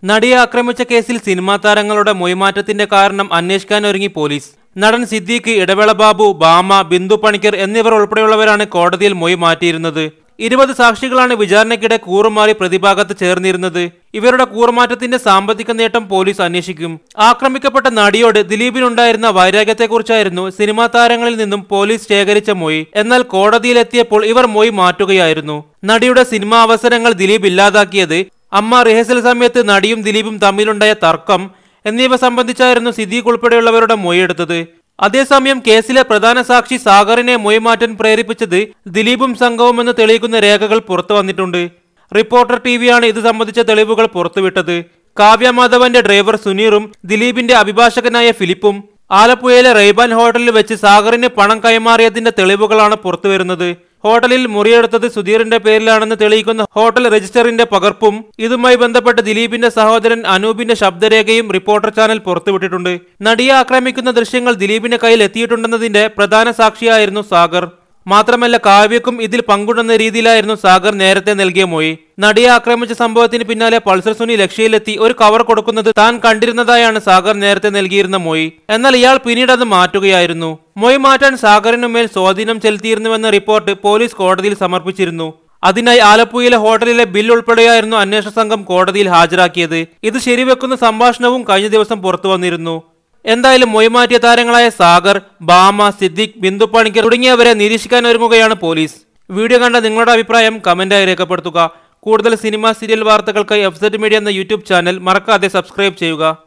നടിയെ ആക്രമിച്ച കേസിൽ സിനിമാ താരങ്ങളുടെ മൊയ്മാറ്റത്തിന്റെ കാരണം അന്വേഷിക്കാനൊരുങ്ങി പോലീസ് നടൻ സിദ്ദീഖ് ഇടവേള ബാബു ബാമ ബിന്ദു പണിക്കർ എന്നിവർ ഉൾപ്പെടെയുള്ളവരാണ് കോടതിയിൽ മൊയ് മാറ്റിയിരുന്നത് ഇരുപത് സാക്ഷികളാണ് വിചാരണയ്ക്കിടെ കൂറുമാറി പ്രതിഭാഗത്ത് ചേർന്നിരുന്നത് ഇവരുടെ കൂറുമാറ്റത്തിന്റെ സാമ്പത്തിക നേട്ടം പോലീസ് അന്വേഷിക്കും ആക്രമിക്കപ്പെട്ട നടിയോട് ദിലീപിനുണ്ടായിരുന്ന വൈരാഗ്യത്തെക്കുറിച്ചായിരുന്നു സിനിമാ താരങ്ങളിൽ നിന്നും പോലീസ് ശേഖരിച്ച മൊയ് എന്നാൽ കോടതിയിലെത്തിയപ്പോൾ ഇവർ മൊയ് മാറ്റുകയായിരുന്നു നടിയുടെ സിനിമാ അവസരങ്ങൾ ദിലീപ് ഇല്ലാതാക്കിയത് അമ്മ റിഹേഴ്സൽ സമയത്ത് നടിയും ദിലീപും തമ്മിലുണ്ടായ തർക്കം എന്നിവ സംബന്ധിച്ചായിരുന്നു സിദ്ദീഖ് ഉൾപ്പെടെയുള്ളവരുടെ മൊഴിയെടുത്തത് അതേസമയം കേസിലെ പ്രധാന സാക്ഷി സാഗറിനെ മൊഴി മാറ്റാൻ പ്രേരിപ്പിച്ചത് ദിലീപും സംഘവും എന്ന് തെളിയിക്കുന്ന രേഖകൾ പുറത്തു വന്നിട്ടുണ്ട് റിപ്പോർട്ടർ ടിവിയാണ് ഇത് സംബന്ധിച്ച തെളിവുകൾ പുറത്തുവിട്ടത് കാവ്യ മാധവന്റെ ഡ്രൈവർ സുനീറും ദിലീപിന്റെ അഭിഭാഷകനായ ഫിലിപ്പും ആലപ്പുഴയിലെ റെയ്ബാൻ ഹോട്ടലിൽ വെച്ച് സാഗറിന് പണം കൈമാറിയതിന്റെ തെളിവുകളാണ് പുറത്തുവരുന്നത് ഹോട്ടലിൽ മുറിയെടുത്തത് സുധീറിന്റെ പേരിലാണെന്ന് തെളിയിക്കുന്ന ഹോട്ടൽ രജിസ്റ്ററിന്റെ പകർപ്പും ഇതുമായി ബന്ധപ്പെട്ട് ദിലീപിന്റെ സഹോദരൻ അനൂപിന്റെ ശബ്ദരേഖയും റിപ്പോർട്ടർ ചാനൽ പുറത്തുവിട്ടിട്ടുണ്ട് നടിയെ ആക്രമിക്കുന്ന ദൃശ്യങ്ങൾ ദിലീപിന്റെ കയ്യിൽ എത്തിയിട്ടുണ്ടെന്നതിന്റെ പ്രധാന സാക്ഷിയായിരുന്നു സാഗർ മാത്രമല്ല കാവ്യക്കും ഇതിൽ പങ്കുണ്ടെന്ന രീതിയിലായിരുന്നു സാഗർ നേരത്തെ നൽകിയ മൊഴി നടിയെ ആക്രമിച്ച സംഭവത്തിന് പിന്നാലെ പൾസർ സുനി ലക്ഷ്യയിലെത്തി ഒരു കവർ കൊടുക്കുന്നത് താൻ കണ്ടിരുന്നതായാണ് സാഗർ നേരത്തെ നൽകിയിരുന്ന മൊഴി എന്നാൽ ഇയാൾ പിന്നീട് അത് മാറ്റുകയായിരുന്നു മൊഴി മാറ്റാൻ സാഗറിനുമേൽ സ്വാധീനം ചെലുത്തിയിരുന്നുവെന്ന റിപ്പോർട്ട് പോലീസ് കോടതിയിൽ സമർപ്പിച്ചിരുന്നു അതിനായി ആലപ്പുഴയിലെ ഹോട്ടലിലെ ബിൽ ഉൾപ്പെടെയായിരുന്നു അന്വേഷണ സംഘം കോടതിയിൽ ഹാജരാക്കിയത് ഇത് ശരിവെക്കുന്ന സംഭാഷണവും കഴിഞ്ഞ ദിവസം പുറത്തു വന്നിരുന്നു എന്തായാലും മൊയ്മാറ്റിയ താരങ്ങളായ സാഗർ ബാമ സിദ്ദിഖ് ബിന്ദു പണിക്കർ തുടങ്ങിയവരെ നിരീക്ഷിക്കാൻ ഒരുങ്ങുകയാണ് പോലീസ് വീഡിയോ കണ്ട നിങ്ങളുടെ അഭിപ്രായം കമന്റായി രേഖപ്പെടുത്തുക കൂടുതൽ സിനിമ സീരിയൽ വാർത്തകൾക്കായി എഫ് മീഡിയ എന്ന യൂട്യൂബ് ചാനൽ മറക്കാതെ സബ്സ്ക്രൈബ് ചെയ്യുക